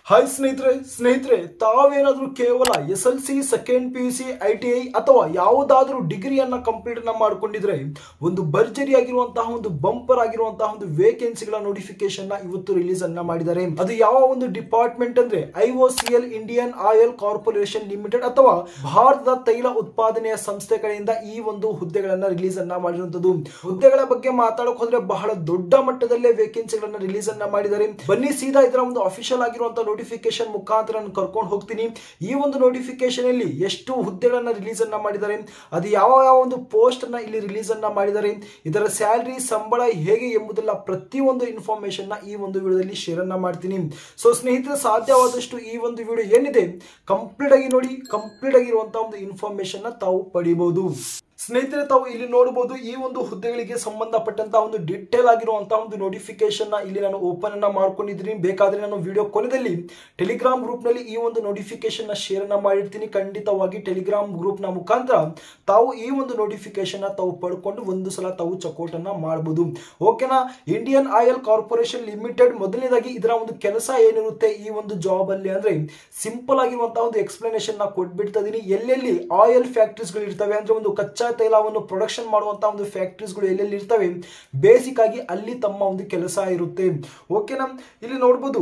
hi ಸ್ನೇಹಿತರೆ ಸ್ನೇಹಿತರೆ ತಾವೇನಾದ್ರೂ ಕೇವಲ S L C second P U C I T I ಅಥವಾ ಯಾವುದಾದ್ರೂ ಡಿಗ್ರಿಯನ್ನ ಕಂಪ್ಲೀಟ್ ಅನ್ನ ಮಾಡ್ಕೊಂಡಿದ್ರೆ ಒಂದು ಭರ್ಜರಿ ಆಗಿರುವಂತಹ ಒಂದು ಬಂಪರ್ ಆಗಿರುವಂತಹ ಒಂದು ವೇಕೆನ್ಸಿಗಳ ನೋಟಿಫಿಕೇಶನ್ ನ ಇವತ್ತು ರಿಲೀಸ್ ಅನ್ನ ಮಾಡಿದ್ದಾರೆ ಅದು ಯಾವ ಒಂದು ಡಿಪಾರ್ಟ್ಮೆಂಟ್ ಅಂದ್ರೆ I O C L Indian oil corporation limited ಅಥವಾ ಭಾರತದ ತೈಲ ಉತ್ಪಾದನೆಯ ಸಂಸ್ಥೆ ಕಡೆಯಿಂದ ಈ ಒಂದು ಹುದ್ದೆಗಳನ್ನ ರಿಲೀಸ್ ಅನ್ನ ಮಾಡಿರುವಂತದ್ದು ಹುದ್ದೆಗಳ ಬಗ್ಗೆ ಮಾತಾಡಕ್ ಹೋದ್ರೆ ಬಹಳ ದೊಡ್ಡ ಮಟ್ಟದಲ್ಲೇ ವೇಕೆನ್ಸಿಗಳನ್ನ ರಿಲೀಸ್ ಅನ್ನ ಮಾಡಿದ್ದಾರೆ ಬನ್ನಿ ಸೀದಾ ಇದರ ಒಂದು ಅಫಿಷಿಯಲ್ ಆಗಿರುವಂತಹ ನೋಟಿಫಿಕೇಶನ್ ಮುಖಾಂತರ ನಾನು ಕರ್ಕೊಂಡು ಹೋಗ್ತೀನಿ ಈ ಒಂದು ನೋಟಿಫಿಕೇಶನ್ ಅಲ್ಲಿ ಎಷ್ಟು ಹುದ್ದೆಗಳನ್ನ ರಿಲೀಸ್ ಅನ್ನ ಮಾಡಿದ್ದಾರೆ ಅದು ಯಾವ ಯಾವ ಒಂದು ಪೋಸ್ಟ್ ಅನ್ನ ಇಲ್ಲಿ ರಿಲೀಸ್ ಅನ್ನ ಮಾಡಿದ್ದಾರೆ ಇದರ ಸ್ಯಾಲರಿ ಸಂಬಳ ಹೇಗೆ ಎಂಬುದೆಲ್ಲ ಪ್ರತಿಯೊಂದು ಇನ್ಫಾರ್ಮೇಶನ್ ನ ಈ ಒಂದು ವಿಡಿಯೋದಲ್ಲಿ ಶೇರ್ ಅನ್ನ ಮಾಡ್ತೀನಿ ಸೊ ಸ್ನೇಹಿತರೆ ಸಾಧ್ಯವಾದಷ್ಟು ಈ ಒಂದು ವಿಡಿಯೋ ಏನಿದೆ ಕಂಪ್ಲೀಟ್ ಆಗಿ ನೋಡಿ ಕಂಪ್ಲೀಟ್ ಆಗಿರುವಂತಹ ಒಂದು ಇನ್ಫಾರ್ಮೇಶನ್ ನ ತಾವು ಪಡಿಬಹುದು ಸ್ನೇಹಿತರೆ ತಾವು ಇಲ್ಲಿ ನೋಡಬಹುದು ಈ ಒಂದು ಹುದ್ದೆಗಳಿಗೆ ಸಂಬಂಧಪಟ್ಟಂತಹ ಒಂದು ಡಿಟೇಲ್ ಆಗಿರುವಂತಹ ಒಂದು ನೋಟಿಫಿಕೇಶನ್ ನ ಇಲ್ಲಿ ನಾನು ಓಪನ್ ಅನ್ನ ಮಾಡ್ಕೊಂಡಿದ್ದೀನಿ ಬೇಕಾದ್ರೆ ನಾನು ವಿಡಿಯೋ ಕೊನೆಯಲ್ಲಿ ಟೆಲಿಗ್ರಾಮ್ ಗ್ರೂಪ್ ನಲ್ಲಿ ಈ ಒಂದು ನೋಟಿಫಿಕೇಶನ್ ನ ಶೇರ್ ಅನ್ನ ಮಾಡಿರ್ತೀನಿ ಖಂಡಿತವಾಗಿ ಟೆಲಿಗ್ರಾಮ್ ಗ್ರೂಪ್ ನ ಮುಖಾಂತರ ತಾವು ಈ ಒಂದು ನೋಟಿಫಿಕೇಶನ್ ನ ತಾವು ಪಡ್ಕೊಂಡು ಒಂದು ಸಲ ತಾವು ಚಕೋಟ್ ಅನ್ನ ಮಾಡಬಹುದು ಓಕೆನಾ ಇಂಡಿಯನ್ ಆಯಿಲ್ ಕಾರ್ಪೊರೇಷನ್ ಲಿಮಿಟೆಡ್ ಮೊದಲನೇದಾಗಿ ಇದರ ಒಂದು ಕೆಲಸ ಏನಿರುತ್ತೆ ಈ ಒಂದು ಜಾಬ್ ಅಲ್ಲಿ ಅಂದ್ರೆ ಸಿಂಪಲ್ ಆಗಿರುವಂತಹ ಒಂದು ಎಕ್ಸ್ಪ್ಲನೇಷನ್ ನ ಕೊಟ್ಬಿಡ್ತಾ ಇದೀನಿ ಎಲ್ಲೆಲ್ಲಿ ಆಯಿಲ್ ಫ್ಯಾಕ್ಟರೀಸ್ ಗಳು ಇರ್ತವೆ ಅಂದ್ರೆ ಒಂದು ಕಚ್ಚಾ ತೈಲವನ್ನು ಪ್ರೊಡಕ್ಷನ್ ಮಾಡುವಂತಹ ಒಂದು ಫ್ಯಾಕ್ಟರೀಸ್ಗಳು ಎಲ್ಲೆಲ್ಲಿ ಇರ್ತವೆ ಬೇಸಿಕ್ ಆಗಿ ಅಲ್ಲಿ ತಮ್ಮ ಒಂದು ಕೆಲಸ ಇರುತ್ತೆ ಓಕೆನಾ ಇಲ್ಲಿ ನೋಡ್ಬೋದು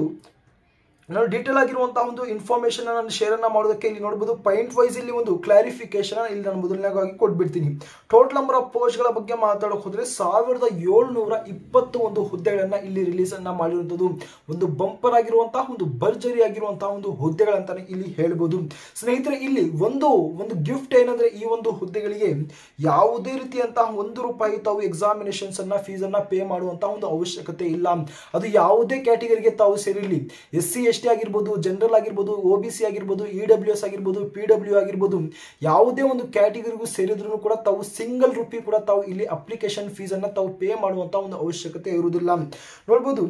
ನಾನು ಡೀಟೇಲ್ ಆಗಿರುವಂತಹ ಒಂದು ಇನ್ಫಾರ್ಮೇಶನ್ ನಾನು ಶೇರ್ ಅನ್ನ ಮಾಡೋದಕ್ಕೆ ಇಲ್ಲಿ ನೋಡಬಹುದು ಪಾಯಿಂಟ್ ವೈಸ್ ಇಲ್ಲಿ ಒಂದು ಕ್ಲಾರಿಫಿಕೇಶನ್ ಇಲ್ಲಿ ನಾನು ಮೊದಲನೇದಾಗಿ ಕೊಟ್ಬಿಡ್ತೀನಿ ಟೋಟಲ್ ನಂಬರ್ ಆಫ್ ಪೋಸ್ಟ್ಗಳ ಬಗ್ಗೆ ಮಾತಾಡೋಕೆ ಹೋದ್ರೆ ಸಾವಿರದ ಏಳ್ನೂರ ಇಪ್ಪತ್ತು ಒಂದು ಹುದ್ದೆಗಳನ್ನ ಇಲ್ಲಿ ರಿಲೀಸ್ ಅನ್ನ ಮಾಡಿರುವಂತದ್ದು ಒಂದು ಬಂಪರ್ ಆಗಿರುವಂತಹ ಒಂದು ಭರ್ಜರಿ ಆಗಿರುವಂತಹ ಒಂದು ಹುದ್ದೆಗಳಂತಾನೆ ಇಲ್ಲಿ ಹೇಳ್ಬೋದು ಸ್ನೇಹಿತರೆ ಇಲ್ಲಿ ಒಂದು ಒಂದು ಗಿಫ್ಟ್ ಏನಂದ್ರೆ ಈ ಒಂದು ಹುದ್ದೆಗಳಿಗೆ ಯಾವುದೇ ರೀತಿಯಂತಹ ಒಂದು ರೂಪಾಯಿ ತಾವು ಎಕ್ಸಾಮಿನೇಷನ್ಸ್ ಅನ್ನ ಫೀಸ್ ಅನ್ನ ಪೇ ಮಾಡುವಂತಹ ಒಂದು ಅವಶ್ಯಕತೆ ಇಲ್ಲ ಅದು ಯಾವುದೇ ಕ್ಯಾಟಗರಿಗೆ ತಾವು ಸೇರಿರಲಿ ಎಸ್ ಸಿ ಎಸ್ ಟಿ ಆಗಿರ್ಬೋದು ಜನರಲ್ ಆಗಿರ್ಬೋದು ಒ ಬಿ ಸಿ ಆಗಿರ್ಬೋದು ಇ ಡಬ್ಲ್ಯೂ ಎಸ್ ಆಗಿರ್ಬೋದು ಪಿ ಡಬ್ಲ್ಯೂ ಆಗಿರ್ಬೋದು ಯಾವುದೇ ಒಂದು ಕ್ಯಾಟಗರಿಗೂ ಸೇರಿದ್ರು ಕೂಡ ತಾವು ಸಿಂಗಲ್ ರುಪಿ ಕೂಡ ತಾವು ಇಲ್ಲಿ ಅಪ್ಲಿಕೇಶನ್ ಫೀಸ್ ಅನ್ನ ತಾವು ಪೇ ಮಾಡುವಂತ ಒಂದು ಅವಶ್ಯಕತೆ ಇರುವುದಿಲ್ಲ ನೋಡ್ಬೋದು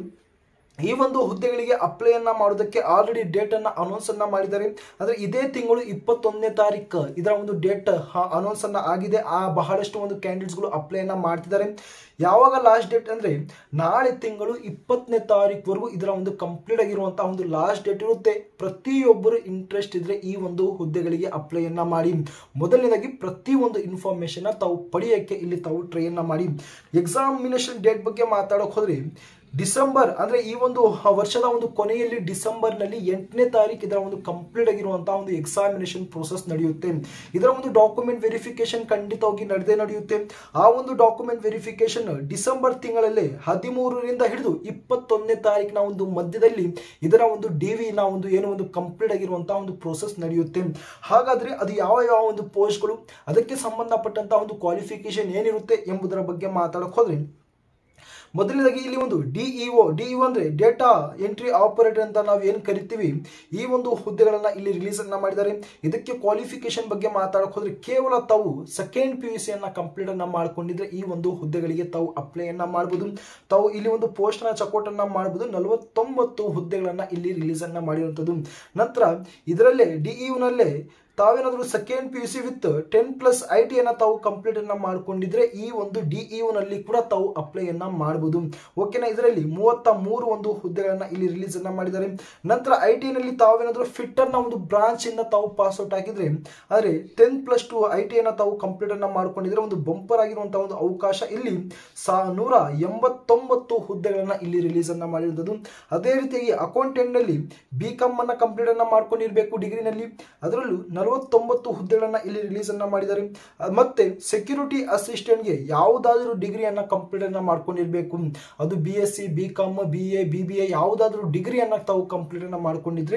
ಈ ಒಂದು ಹುದ್ದೆಗಳಿಗೆ ಅಪ್ಲೈ ಅನ್ನ ಮಾಡೋದಕ್ಕೆ ಆಲ್ರೆಡಿ ಡೇಟ್ ಅನ್ನ ಅನೌನ್ಸ್ ಅನ್ನ ಮಾಡಿದ್ದಾರೆ ಅಂದ್ರೆ ಇದೇ ತಿಂಗಳು ಇಪ್ಪತ್ತೊಂದನೇ ತಾರೀಕು ಇದರ ಒಂದು ಡೇಟ್ ಅನೌನ್ಸ್ ಅನ್ನ ಆಗಿದೆ ಆ ಬಹಳಷ್ಟು ಒಂದು ಕ್ಯಾಂಡಿಡೇಟ್ಸ್ಗಳು ಅಪ್ಲೈ ಅನ್ನ ಮಾಡ್ತಿದ್ದಾರೆ ಯಾವಾಗ ಲಾಸ್ಟ್ ಡೇಟ್ ಅಂದ್ರೆ ನಾಳೆ ತಿಂಗಳು ಇಪ್ಪತ್ತನೇ ತಾರೀಕುವರೆಗೂ ಇದರ ಒಂದು ಕಂಪ್ಲೀಟ್ ಆಗಿರುವಂತಹ ಒಂದು ಲಾಸ್ಟ್ ಡೇಟ್ ಇರುತ್ತೆ ಪ್ರತಿಯೊಬ್ಬರು ಇಂಟ್ರೆಸ್ಟ್ ಇದ್ರೆ ಈ ಒಂದು ಹುದ್ದೆಗಳಿಗೆ ಅಪ್ಲೈ ಅನ್ನ ಮಾಡಿ ಮೊದಲನೇದಾಗಿ ಪ್ರತಿ ಒಂದು ಇನ್ಫಾರ್ಮೇಶನ್ ತಾವು ಪಡೆಯಕ್ಕೆ ಇಲ್ಲಿ ತಾವು ಟ್ರೈ ಅನ್ನ ಮಾಡಿ ಎಕ್ಸಾಮಿನೇಷನ್ ಡೇಟ್ ಬಗ್ಗೆ ಮಾತಾಡೋಕೆ ಹೋದ್ರೆ ಡಿಸೆಂಬರ್ ಅಂದ್ರೆ ಈ ಒಂದು ವರ್ಷದ ಒಂದು ಕೊನೆಯಲ್ಲಿ ಡಿಸೆಂಬರ್ ನಲ್ಲಿ ಎಂಟನೇ ತಾರೀಕು ಇದರ ಒಂದು ಕಂಪ್ಲೀಟ್ ಆಗಿರುವಂತಹ ಒಂದು ಎಕ್ಸಾಮಿನೇಷನ್ ಪ್ರೋಸೆಸ್ ನಡೆಯುತ್ತೆ ಇದರ ಒಂದು ಡಾಕ್ಯುಮೆಂಟ್ ವೆರಿಫಿಕೇಶನ್ ಖಂಡಿತವಾಗಿ ನಡೆದೇ ನಡೆಯುತ್ತೆ ಆ ಒಂದು ಡಾಕ್ಯುಮೆಂಟ್ ವೆರಿಫಿಕೇಶನ್ ಡಿಸೆಂಬರ್ ತಿಂಗಳಲ್ಲಿ ಹದಿಮೂರರಿಂದ ಹಿಡಿದು ಇಪ್ಪತ್ತೊಂದನೇ ತಾರೀಕಿನ ಒಂದು ಮಧ್ಯದಲ್ಲಿ ಇದರ ಒಂದು ಡಿ ನ ಒಂದು ಏನು ಒಂದು ಕಂಪ್ಲೀಟ್ ಆಗಿರುವಂತಹ ಒಂದು ಪ್ರೋಸೆಸ್ ನಡೆಯುತ್ತೆ ಹಾಗಾದ್ರೆ ಅದು ಯಾವ ಯಾವ ಒಂದು ಪೋಸ್ಟ್ಗಳು ಅದಕ್ಕೆ ಸಂಬಂಧಪಟ್ಟಂತಹ ಒಂದು ಕ್ವಾಲಿಫಿಕೇಶನ್ ಏನಿರುತ್ತೆ ಎಂಬುದರ ಬಗ್ಗೆ ಮಾತಾಡಕ್ ಹೋದ್ರೆ ಮೊದಲನೇದಾಗಿ ಇಲ್ಲಿ ಒಂದು ಡಿಇಒ ಡಿಇಒ ಅಂದ್ರೆ ಡೇಟಾ ಎಂಟ್ರಿ ಆಪರೇಟರ್ ಅಂತ ನಾವು ಏನು ಕರಿತೀವಿ ಈ ಒಂದು ಹುದ್ದೆಗಳನ್ನ ಇಲ್ಲಿ ರಿಲೀಸ್ ಅನ್ನ ಮಾಡಿದ್ದಾರೆ ಇದಕ್ಕೆ ಕ್ವಾಲಿಫಿಕೇಶನ್ ಬಗ್ಗೆ ಮಾತಾಡಕ್ ಹೋದ್ರೆ ಕೇವಲ ತಾವು ಸೆಕೆಂಡ್ ಪಿ ಯು ಸಿ ಅನ್ನ ಕಂಪ್ಲೀಟ್ ಅನ್ನ ಮಾಡ್ಕೊಂಡಿದ್ರೆ ಈ ಒಂದು ಹುದ್ದೆಗಳಿಗೆ ತಾವು ಅಪ್ಲೈ ಅನ್ನ ಮಾಡಬಹುದು ತಾವು ಇಲ್ಲಿ ಒಂದು ಪೋಸ್ಟ್ ನ ಚಕೋಟ್ ಅನ್ನ ಮಾಡಬಹುದು ನಲವತ್ತೊಂಬತ್ತು ಹುದ್ದೆಗಳನ್ನ ಇಲ್ಲಿ ರಿಲೀಸ್ ಅನ್ನ ಮಾಡಿರುವಂತದ್ದು ನಂತರ ಇದರಲ್ಲೇ ಡಿಇಒ ನಲ್ಲೇ ತಾವೇನಾದರೂ second P U C with ten plus I T ಅನ್ನ ತಾವು ಕಂಪ್ಲೀಟ್ ಅನ್ನ ಮಾಡ್ಕೊಂಡಿದ್ರೆ ಈ ಒಂದು ಡಿಇಒ ನಲ್ಲಿ ಕೂಡ ತಾವು ಅಪ್ಲೈ ಅನ್ನ ಮಾಡಬಹುದು ಓಕೆನಾ ಇದರಲ್ಲಿ ಮೂವತ್ತ ಮೂರು ಒಂದು ಹುದ್ದೆಗಳನ್ನ ಇಲ್ಲಿ ರಿಲೀಸ್ ಅನ್ನ ಮಾಡಿದ್ದಾರೆ ನಂತರ ಐ ಟಿ ನಲ್ಲಿ ತಾವೇನಾದರೂ ಫಿಟ್ಟರ್ ನ ಒಂದು ಬ್ರಾಂಚ್ ಇಂದ ತಾವು ಪಾಸ್ ಔಟ್ ಆಗಿದ್ರೆ ಆದರೆ ten plus two I T ಅನ್ನ ತಾವು ಕಂಪ್ಲೀಟ್ ಅನ್ನ ಮಾಡ್ಕೊಂಡಿದ್ರೆ ಒಂದು ಬಂಪರ್ ಆಗಿರುವಂತಹ ಒಂದು ಅವಕಾಶ ಇಲ್ಲಿ ಸಾ ನೂರ ಎಂಬತ್ತೊಂಬತ್ತು ಹುದ್ದೆಗಳನ್ನ ಇಲ್ಲಿ ರಿಲೀಸ್ ಅನ್ನ ಮಾಡಿರುವಂತದ್ದು ಅದೇ ರೀತಿಯಾಗಿ ಅಕೌಂಟೆಂಟ್ ನಲ್ಲಿ ಬಿ ಕಾಮ್ ಅನ್ನ ಕಂಪ್ಲೀಟ್ ಅನ್ನ ಮಾಡ್ಕೊಂಡಿರ್ಬೇಕು ಡಿಗ್ರಿನಲ್ಲಿ ಅದರಲ್ಲೂ ನಲವತ್ತೊಂಬತ್ತು ಹುದ್ದೆಗಳನ್ನ ಇಲ್ಲಿ ರಿಲೀಸ್ ಅನ್ನ ಮಾಡಿದ್ದಾರೆ ಮತ್ತೆ ಸೆಕ್ಯೂರಿಟಿ ಅಸಿಸ್ಟೆಂಟ್ಗೆ ಯಾವುದಾದ್ರೂ ಡಿಗ್ರಿಯನ್ನ ಕಂಪ್ಲೀಟ್ ಅನ್ನ ಮಾಡ್ಕೊಂಡಿರ್ಬೇಕು ಅದು B S C B com B A B B A ಯಾವುದಾದ್ರೂ ಡಿಗ್ರಿಯನ್ನ ತಾವು ಕಂಪ್ಲೀಟ್ ಅನ್ನ ಮಾಡ್ಕೊಂಡಿದ್ರೆ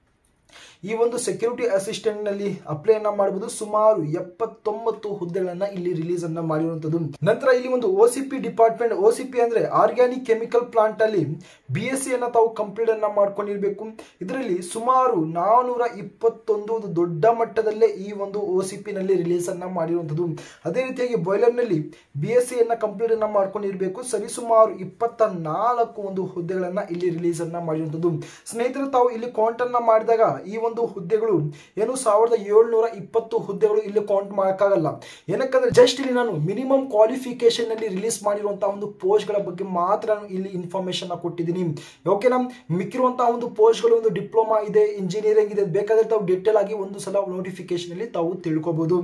ಈ ಒಂದು ಸೆಕ್ಯೂರಿಟಿ ಅಸಿಸ್ಟೆಂಟ್ ನಲ್ಲಿ ಅಪ್ಲೈ ಅನ್ನ ಮಾಡಬಹುದು ಸುಮಾರು ಎಪ್ಪತ್ತೊಂಬತ್ತು ಹುದ್ದೆಗಳನ್ನ ಇಲ್ಲಿ ರಿಲೀಸ್ ಅನ್ನ ಮಾಡಿರುವಂತದ್ದು ನಂತರ ಇಲ್ಲಿ ಒಂದು O C P department O C P ಅಂದ್ರೆ ಆರ್ಗ್ಯಾನಿಕ್ ಕೆಮಿಕಲ್ ಪ್ಲಾಂಟ್ ಅಲ್ಲಿ ಬಿ ಎಸ್ ಸಿ ಅನ್ನ ತಾವು ಕಂಪ್ಲೀಟ್ ಅನ್ನ ಮಾಡ್ಕೊಂಡಿರ್ಬೇಕು ಇದರಲ್ಲಿ ಸುಮಾರು ನಾನೂರ ಇಪ್ಪತ್ತೊಂದು ಒಂದು ದೊಡ್ಡ ಮಟ್ಟದಲ್ಲೇ ಈ ಒಂದು ಒ ಸಿ ಪಿ ನಲ್ಲಿ ರಿಲೀಸ್ ಅನ್ನ ಮಾಡಿರುವಂತದ್ದು ಅದೇ ರೀತಿಯಾಗಿ ಬಾಯ್ಲರ್ ನಲ್ಲಿ ಬಿ ಎಸ್ ಸಿ ಅನ್ನ ಕಂಪ್ಲೀಟ್ ಅನ್ನ ಮಾಡ್ಕೊಂಡಿರ್ಬೇಕು ಸರಿಸುಮಾರು ಇಪ್ಪತ್ತ ನಾಲ್ಕು ಒಂದು ಹುದ್ದೆಗಳನ್ನ ಇಲ್ಲಿ ರಿಲೀಸ್ ಅನ್ನ ಮಾಡಿರುವಂತದ್ದು ಸ್ನೇಹಿತರೆ ತಾವು ಇಲ್ಲಿ ಕೌಂಟ್ ಅನ್ನ ಮಾಡಿದಾಗ ಈ ಒಂದು ಹುದ್ದೆಗಳು ಏನು ಸಾವಿರದ ಏಳ್ನೂರ ಇಪ್ಪತ್ತು ಹುದ್ದೆಗಳು ಇಲ್ಲಿ ಕೌಂಟ್ ಮಾಡೋಕ್ಕಾಗಲ್ಲ ಏನಕ್ಕಂದ್ರೆ ಜಸ್ಟ್ ಇಲ್ಲಿ ನಾನು ಮಿನಿಮಮ್ ಕ್ವಾಲಿಫಿಕೇಶನ್ ಅಲ್ಲಿ ರಿಲೀಸ್ ಮಾಡಿರುವಂತಹ ಒಂದು ಪೋಸ್ಟ್ ಗಳ ಬಗ್ಗೆ ಮಾತ್ರ ನಾನು ಇಲ್ಲಿ ಇನ್ಫಾರ್ಮೇಶನ್ ಕೊಟ್ಟಿದ್ದೀನಿ ಓಕೆನಾ ಮಿಕ್ಕಿರುವಂತಹ ಒಂದು ಪೋಸ್ಟ್ ಗಳು ಒಂದು ಡಿಪ್ಲೊಮಾ ಇದೆ ಇಂಜಿನಿಯರಿಂಗ್ ಇದೆ ಬೇಕಾದ್ರೆ ತಾವು ಡಿಟೇಲ್ ಆಗಿ ಒಂದು ಸಲ ನೋಟಿಫಿಕೇಶನ್ ಅಲ್ಲಿ ತಾವು ತಿಳ್ಕೊಬಹುದು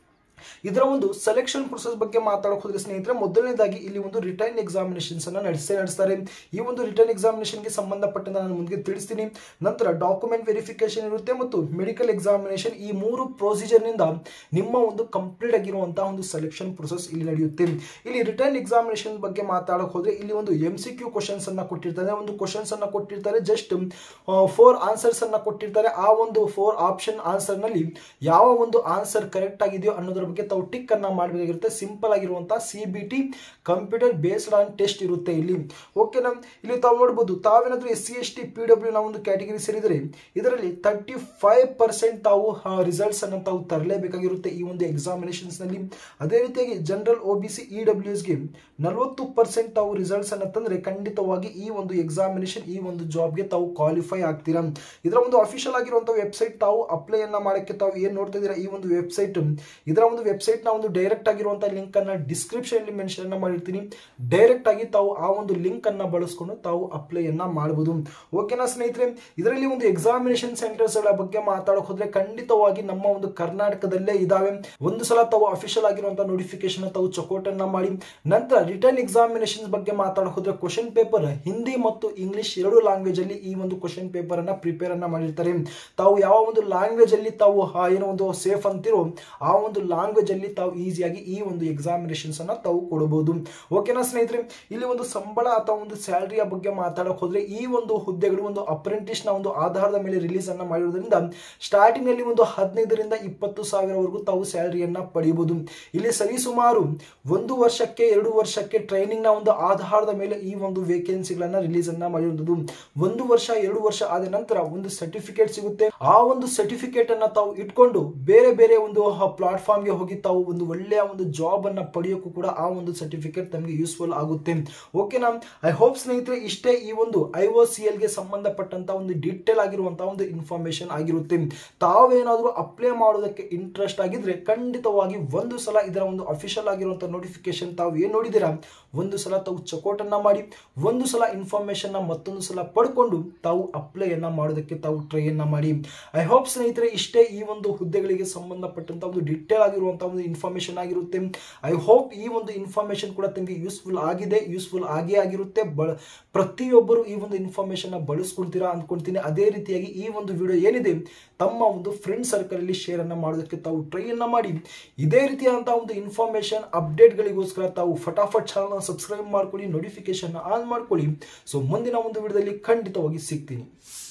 ಇದರ ಒಂದು ಸೆಲೆಕ್ಷನ್ ಪ್ರೊಸೆಸ್ ಬಗ್ಗೆ ಮಾತಾಡೋಕೆ ಹೋದ್ರೆ ಸ್ನೇಹಿತರೆ ಮೊದಲನೇದಾಗಿ ಇಲ್ಲಿ ಒಂದು ರಿಟರ್ನ್ ಎಕ್ಸಾಮಿನೇಷನ್ಸ್ ಅನ್ನ ನಡೆಸೇ ನಡೆಸ್ತಾರೆ ಈ ಒಂದು ರಿಟರ್ನ್ ಎಕ್ಸಾಮಿನೇಷನ್ಗೆ ಸಂಬಂಧಪಟ್ಟಂತೆ ನಾನು ಮುಂದೆ ತಿಳಿಸ್ತೀನಿ ನಂತರ ಡಾಕ್ಯುಮೆಂಟ್ ವೆರಿಫಿಕೇಶನ್ ಇರುತ್ತೆ ಮತ್ತು ಮೆಡಿಕಲ್ ಎಕ್ಸಾಮಿನೇಷನ್ ಈ ಮೂರು ಪ್ರೊಸೀಜರ್ ನಿಂದ ನಿಮ್ಮ ಒಂದು ಕಂಪ್ಲೀಟ್ ಆಗಿರುವಂತಹ ಒಂದು ಸೆಲೆಕ್ಷನ್ ಪ್ರೊಸೆಸ್ ಇಲ್ಲಿ ನಡೆಯುತ್ತೆ ಇಲ್ಲಿ ರಿಟರ್ನ್ ಎಕ್ಸಾಮಿನೇಷನ್ ಬಗ್ಗೆ ಮಾತಾಡೋಕೆ ಹೋದ್ರೆ ಇಲ್ಲಿ ಒಂದು ಎಂ ಸಿ ಕ್ಯೂ ಕ್ವಶನ್ಸ್ ಅನ್ನ ಕೊಟ್ಟಿರ್ತಾರೆ ಒಂದು ಕ್ವಶನ್ಸ್ ಅನ್ನ ಕೊಟ್ಟಿರ್ತಾರೆ ಜಸ್ಟ್ ಫೋರ್ ಆನ್ಸರ್ಸ್ ಅನ್ನ ಕೊಟ್ಟಿರ್ತಾರೆ ಆ ಒಂದು ಫೋರ್ ಆಪ್ಷನ್ ಆನ್ಸರ್ ನಲ್ಲಿ ಯಾವ ಒಂದು ಆನ್ಸರ್ ಕರೆಕ್ಟ್ ಆಗಿದೆಯೋ ಅನ್ನೋದ್ರ ಬಗ್ಗೆ ತಾವು ಟಿಕ್ ಅನ್ನ ಮಾಡಬೇಕಾಗಿರುತ್ತೆ ಸಿಂಪಲ್ ಆಗಿರುವಂತಹ C B T computer based on test ಇರುತ್ತೆ ಇಲ್ಲಿ ಓಕೆನಾ ಇಲ್ಲಿ ತಾವು ನೋಡಬಹುದು ತಾವೇನಾದ್ರೂ S C S T P W ನಾವು ಒಂದು ಕ್ಯಾಟಗರಿ ಸೇರಿದರೆ ಇದರಲ್ಲಿ ತರ್ಟಿ ಫೈವ್ ಪರ್ಸೆಂಟ್ ತಾವು ರಿಸಲ್ಟ್ಸ್ ಅನ್ನು ತಾವು ತರಲೇಬೇಕಾಗಿರುತ್ತೆ ಈ ಒಂದು ಎಕ್ಸಾಮಿನೇಷನ್ಸ್ ನಲ್ಲಿ ಅದೇ ರೀತಿಯಾಗಿ general O B C E W ಎಸ್ಗೆ ನಲವತ್ತು ಪರ್ಸೆಂಟ್ ತಾವು ರಿಸಲ್ಟ್ಸ್ ಅನ್ನು ತಂದ್ರೆ ಖಂಡಿತವಾಗಿ ಈ ಒಂದು ಎಕ್ಸಾಮಿನೇಷನ್ ಈ ಒಂದು ಜಾಬ್ಗೆ ತಾವು ಕ್ವಾಲಿಫೈ ಆಗ್ತೀರಾ ಇದರ ಒಂದು ಅಫಿಷಿಯಲ್ ಆಗಿರುವಂತಹ ವೆಬ್ಸೈಟ್ ತಾವು ಅಪ್ಲೈ ಅನ್ನ ಮಾಡಕ್ಕೆ ತಾವು ಏನ್ ನೋಡ್ತಾ ಇದ್ದೀರಾ ಈ ಒಂದು ವೆಬ್ಸೈಟ್ ಇದರ ಒಂದು ವೆಬ್ಸೈಟ್ ನ ಒಂದು ಡೈರೆಕ್ಟ್ ಆಗಿರುವಂತಹ ಲಿಂಕ್ ಅನ್ನ ಡಿಸ್ಕ್ರಿಪ್ಷನ್ ಅಲ್ಲಿ ಮೆನ್ಷನ್ ಅನ್ನ ಮಾಡಿರ್ತೀನಿ ಡೈರೆಕ್ಟ್ ಆಗಿ ತಾವು ಆ ಒಂದು ಲಿಂಕ್ ಅನ್ನ ಬಳಸ್ಕೊಂಡು ತಾವು ಅಪ್ಲೈ ಅನ್ನ ಮಾಡಬಹುದು ಓಕೆನಾ ಸ್ನೇಹಿತರೆ ಇದರಲ್ಲಿ ಒಂದು ಎಕ್ಸಾಮಿನೇಷನ್ ಸೆಂಟರ್ಸ್ ಗಳ ಬಗ್ಗೆ ಮಾತಾಡಕ್ ಹೋದ್ರೆ ಖಂಡಿತವಾಗಿ ನಮ್ಮ ಒಂದು ಕರ್ನಾಟಕದಲ್ಲೇ ಇದಾವೆ ಒಂದು ಸಲ ತಾವು ಅಫಿಷಿಯಲ್ ಆಗಿರುವಂತಹ ನೋಟಿಫಿಕೇಶನ್ ತಾವು ಚಕೋಟ್ ಅನ್ನ ಮಾಡಿ ನಂತರ ರಿಟರ್ನ್ ಎಕ್ಸಾಮಿನೇಷನ್ ಬಗ್ಗೆ ಮಾತಾಡಕ್ ಹೋದ್ರೆ ಕ್ವಶನ್ ಪೇಪರ್ ಹಿಂದಿ ಮತ್ತು ಇಂಗ್ಲಿಷ್ ಎರಡು ಲ್ಯಾಂಗ್ವೇಜ್ ಅಲ್ಲಿ ಈ ಒಂದು ಕ್ವಶನ್ ಪೇಪರ್ ಅನ್ನ ಪ್ರಿಪೇರ್ ಅನ್ನ ಮಾಡಿರ್ತಾರೆ ತಾವು ಯಾವ ಒಂದು ಲ್ಯಾಂಗ್ವೇಜ್ ಅಲ್ಲಿ ತಾವು ಆ ಏನೋ ಒಂದು ಸೇಫ್ ಅಂತಿರೋ ಆ ಒಂದು ಲ್ಯಾಂಗ್ವೇಜ್ ಅಲ್ಲಿ ತಾವು ಈಸಿಯಾಗಿ ಈ ಒಂದು ಎಕ್ಸಾಮಿನೇಷನ್ಸ್ ಅನ್ನ ತಾವು ಕೊಡಬಹುದು ಓಕೆನಾ ಸ್ನೇಹಿತರೆ ಇಲ್ಲಿ ಒಂದು ಸಂಬಳ ಅಥವಾ ಒಂದು ಸ್ಯಾಲರಿಯ ಬಗ್ಗೆ ಮಾತಾಡಕ್ ಹೋದ್ರೆ ಈ ಒಂದು ಹುದ್ದೆಗಳು ಒಂದು ಅಪ್ರೆಂಟಿಸ್ ನ ಒಂದು ಆಧಾರದ ಮೇಲೆ ರಿಲೀಸ್ ಅನ್ನ ಮಾಡಿರೋದ್ರಿಂದ ಸ್ಟಾರ್ಟಿಂಗ್ ಅಲ್ಲಿ ಒಂದು ಹದಿನೈದರಿಂದ ಇಪ್ಪತ್ತು ಸಾವಿರವರೆಗೂ ತಾವು ಸ್ಯಾಲರಿಯನ್ನ ಪಡೆಯಬಹುದು ಇಲ್ಲಿ ಸರಿಸುಮಾರು ಒಂದು ವರ್ಷಕ್ಕೆ ಎರಡು ವರ್ಷಕ್ಕೆ ಟ್ರೈನಿಂಗ್ ನ ಒಂದು ಆಧಾರದ ಮೇಲೆ ಈ ಒಂದು ವೇಕೆನ್ಸಿಗಳನ್ನ ರಿಲೀಸ್ ಅನ್ನ ಮಾಡಿರುವುದು ಒಂದು ವರ್ಷ ಎರಡು ವರ್ಷ ಆದ ನಂತರ ಒಂದು ಸರ್ಟಿಫಿಕೇಟ್ ಸಿಗುತ್ತೆ ಆ ಒಂದು ಸರ್ಟಿಫಿಕೇಟ್ ಅನ್ನ ತಾವು ಇಟ್ಕೊಂಡು ಬೇರೆ ಬೇರೆ ಒಂದು ಪ್ಲಾಟ್ಫಾರ್ಮ್ ಗೆ ಹೋಗಿ ತಾವು ಒಂದು ಒಳ್ಳೆಯ ಒಂದು ಜಾಬ್ ಅನ್ನ ಪಡೆಯೋಕ್ಕೂ ಕೂಡ ಆ ಒಂದು ಸರ್ಟಿಫಿಕೇಟ್ ತಮಗೆ ಯೂಸ್ಫುಲ್ ಆಗುತ್ತೆ ಓಕೆನಾ ಐ ಹೋಪ್ ಸ್ನೇಹಿತರೆ ಇಷ್ಟೇ ಈ ಒಂದು ಐ ಒ ಸಿ ಎಲ್ ಗೆ ಸಂಬಂಧಪಟ್ಟಂತ ಒಂದು ಡೀಟೇಲ್ ಆಗಿರುವಂತಹ ಒಂದು ಇನ್ಫಾರ್ಮೇಶನ್ ಆಗಿರುತ್ತೆ ತಾವೇನಾದ್ರೂ ಅಪ್ಲೈ ಮಾಡೋದಕ್ಕೆ ಇಂಟ್ರೆಸ್ಟ್ ಆಗಿದ್ರೆ ಖಂಡಿತವಾಗಿ ಒಂದು ಸಲ ಇದರ ಒಂದು ಅಫಿಷಿಯಲ್ ಆಗಿರುವಂತಹ ನೋಟಿಫಿಕೇಶನ್ ತಾವು ಏನ್ ನೋಡಿದಿರಾ ಒಂದು ಸಲ ತಾವು ಚಕೋಟನ್ನ ಮಾಡಿ ಒಂದು ಸಲ ಇನ್ಫಾರ್ಮೇಶನ್ ಮತ್ತೊಂದು ಸಲ ಪಡ್ಕೊಂಡು ತಾವು ಅಪ್ಲೈ ಅನ್ನ ಮಾಡೋದಕ್ಕೆ ತಾವು ಟ್ರೈ ಅನ್ನ ಮಾಡಿ ಐ ಹೋಪ್ ಸ್ನೇಹಿತರೆ ಇಷ್ಟೇ ಈ ಒಂದು ಹುದ್ದೆಗಳಿಗೆ ಸಂಬಂಧಪಟ್ಟಂತ ಒಂದು ಡಿಟೇಲ್ ಆಗಿರುವಂತಹ ಒಂದು ಇನ್ಫಾರ್ಮೇಶನ್ ಆಗಿರುತ್ತೆ ಐ ಹೋಪ್ ಈ ಒಂದು ಇನ್ಫಾರ್ಮೇಶನ್ ಕೂಡ ತಮಗೆ ಯೂಸ್ಫುಲ್ ಆಗಿದೆ ಯೂಸ್ಫುಲ್ ಆಗೇ ಆಗಿರುತ್ತೆ ಬಳ ಪ್ರತಿಯೊಬ್ಬರು ಈ ಒಂದು ಇನ್ಫಾರ್ಮೇಶನ್ ಬಳಸ್ಕೊಳ್ತೀರಾ ಅಂದ್ಕೊಳ್ತೀನಿ ಅದೇ ರೀತಿಯಾಗಿ ಈ ಒಂದು ವಿಡಿಯೋ ಏನಿದೆ ತಮ್ಮ ಒಂದು ಫ್ರೆಂಡ್ ಸರ್ಕಲ್ ಅಲ್ಲಿ ಶೇರ್ ಅನ್ನ ಮಾಡೋದಕ್ಕೆ ತಾವು ಟ್ರೈ ಅನ್ನ ಮಾಡಿ ಇದೇ ರೀತಿಯಾದಂತಹ ಒಂದು ಇನ್ಫಾರ್ಮೇಶನ್ ಅಪ್ಡೇಟ್ಗಳಿಗೋಸ್ಕರ ತಾವು ಫಟಾಫಟ್ ಚಾನಲ್ ಸಬ್ಸ್ಕ್ರೈಬ್ ಮಾಡ್ಕೊಳ್ಳಿ ನೋಟಿಫಿಕೇಶನ್ ಆನ್ ಮಾಡ್ಕೊಳ್ಳಿ ಸೊ ಮುಂದಿನ ಒಂದು ವಿಡಿಯೋದಲ್ಲಿ ಖಂಡಿತವಾಗಿ ಸಿಗ್ತೀನಿ